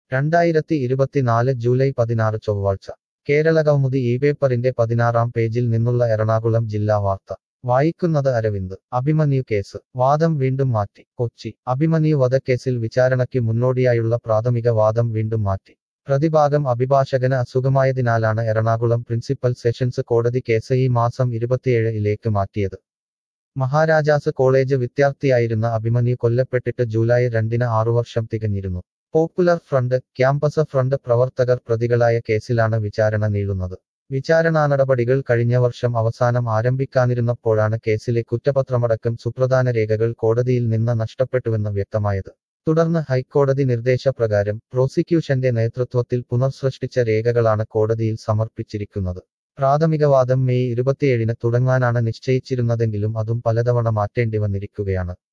രണ്ടായിരത്തി ഇരുപത്തിനാല് ജൂലൈ പതിനാറ് ചൊവ്വാഴ്ച കേരളകൗമുദി ഈ പേപ്പറിന്റെ പതിനാറാം പേജിൽ നിന്നുള്ള എറണാകുളം ജില്ലാ വാർത്ത വായിക്കുന്നത് അരവിന്ദ് അഭിമന്യു കേസ് വാദം വീണ്ടും മാറ്റി കൊച്ചി അഭിമന്യു വധക്കേസിൽ വിചാരണയ്ക്ക് മുന്നോടിയായുള്ള പ്രാഥമിക വാദം വീണ്ടും മാറ്റി പ്രതിഭാഗം അഭിഭാഷകന് അസുഖമായതിനാലാണ് എറണാകുളം പ്രിൻസിപ്പൽ സെഷൻസ് കോടതി കേസ് ഈ മാസം ഇരുപത്തിയേഴിലേക്ക് മാറ്റിയത് മഹാരാജാസ് കോളേജ് വിദ്യാർത്ഥിയായിരുന്ന അഭിമന്യു കൊല്ലപ്പെട്ടിട്ട് ജൂലൈ രണ്ടിന് ആറുവർഷം തികഞ്ഞിരുന്നു പോപ്പുലർ ഫ്രണ്ട് ക്യാമ്പസ് ഫ്രണ്ട് പ്രവർത്തകർ പ്രതികളായ കേസിലാണ് വിചാരണ നീളുന്നത് വിചാരണാ നടപടികൾ കഴിഞ്ഞ വർഷം അവസാനം ആരംഭിക്കാനിരുന്നപ്പോഴാണ് കേസിലെ കുറ്റപത്രമടക്കം സുപ്രധാന രേഖകൾ കോടതിയിൽ നിന്ന് നഷ്ടപ്പെട്ടുവെന്ന് വ്യക്തമായത് തുടർന്ന് ഹൈക്കോടതി നിർദ്ദേശപ്രകാരം പ്രോസിക്യൂഷന്റെ നേതൃത്വത്തിൽ പുനർസൃഷ്ടിച്ച രേഖകളാണ് കോടതിയിൽ സമർപ്പിച്ചിരിക്കുന്നത് പ്രാഥമികവാദം മെയ് ഇരുപത്തിയേഴിന് തുടങ്ങാനാണ് നിശ്ചയിച്ചിരുന്നതെങ്കിലും അതും പലതവണ മാറ്റേണ്ടി വന്നിരിക്കുകയാണ്